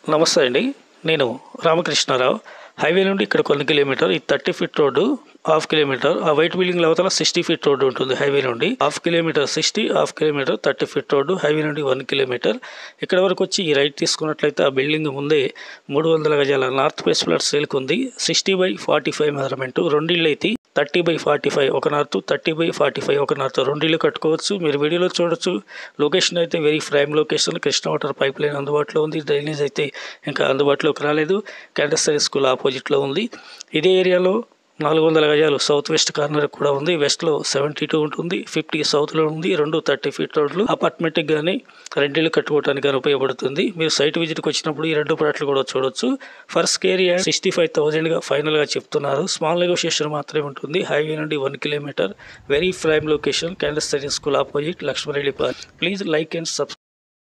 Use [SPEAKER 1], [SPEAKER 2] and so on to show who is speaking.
[SPEAKER 1] నమస్తే అండి నేను రామకృష్ణారావు హైవే నుండి ఇక్కడ కొన్ని కిలోమీటర్ ఈ thirty feet road half kilometre ఆ వైట్ బిల్డింగ్ అవతల సిక్స్టీ ఫీట్ రోడ్డు ఉంటుంది హైవే నుండి half kilometre sixty half kilometre thirty feet road highway నుండి వన్ కిలోమీటర్ ఇక్కడ వరకు వచ్చి ఈ రైట్ తీసుకున్నట్లయితే ఆ బిల్డింగ్ ముందే మూడు వందల గజాల నార్త్ వెస్ట్ ఫ్లాట్ సేల్కి ఉంది sixty by forty five measurement రెండిళ్ళు అయితే థర్టీ బై ఫార్టీ ఫైవ్ ఒక north thirty by forty five ఒక నార్త్ రెండిళ్ళు కట్టుకోవచ్చు మీరు వీడియోలో చూడొచ్చు లొకేషన్ అయితే very prime location Krishna water pipe line అందుబాటులో ఉంది డ్రైనేజ్ అయితే ఇంకా అందుబాటులోకి రాలేదు క్యాండస్ హై స్కూల్ ఆపోజిట్లో ఉంది ఇదే ఏరియాలో నాలుగు వందల గజాలు సౌత్ వెస్ట్ కార్నర్ కూడా ఉంది వెస్ట్లో సెవెంటీ టూ ఉంటుంది ఫిఫ్టీ సౌత్లో ఉంది రెండు థర్టీ ఫీట్ రోడ్లు అపార్ట్మెంట్కి కానీ రెండిళ్ళు కట్టుకోవడానికి కానీ ఉపయోగపడుతుంది మీరు సైట్ విజిట్కి వచ్చినప్పుడు ఈ రెండు ప్లాట్లు కూడా చూడొచ్చు ఫస్ట్ ఏరియా సిక్స్టీ ఫైవ్ థౌజండ్గా ఫైనల్గా చెప్తున్నారు స్మాల్ నెగోషియేషన్ మాత్రమే ఉంటుంది హైవే నుండి one kilometre very prime location క్యాండస్ school opposite Lakshmareddy park please like and subscribe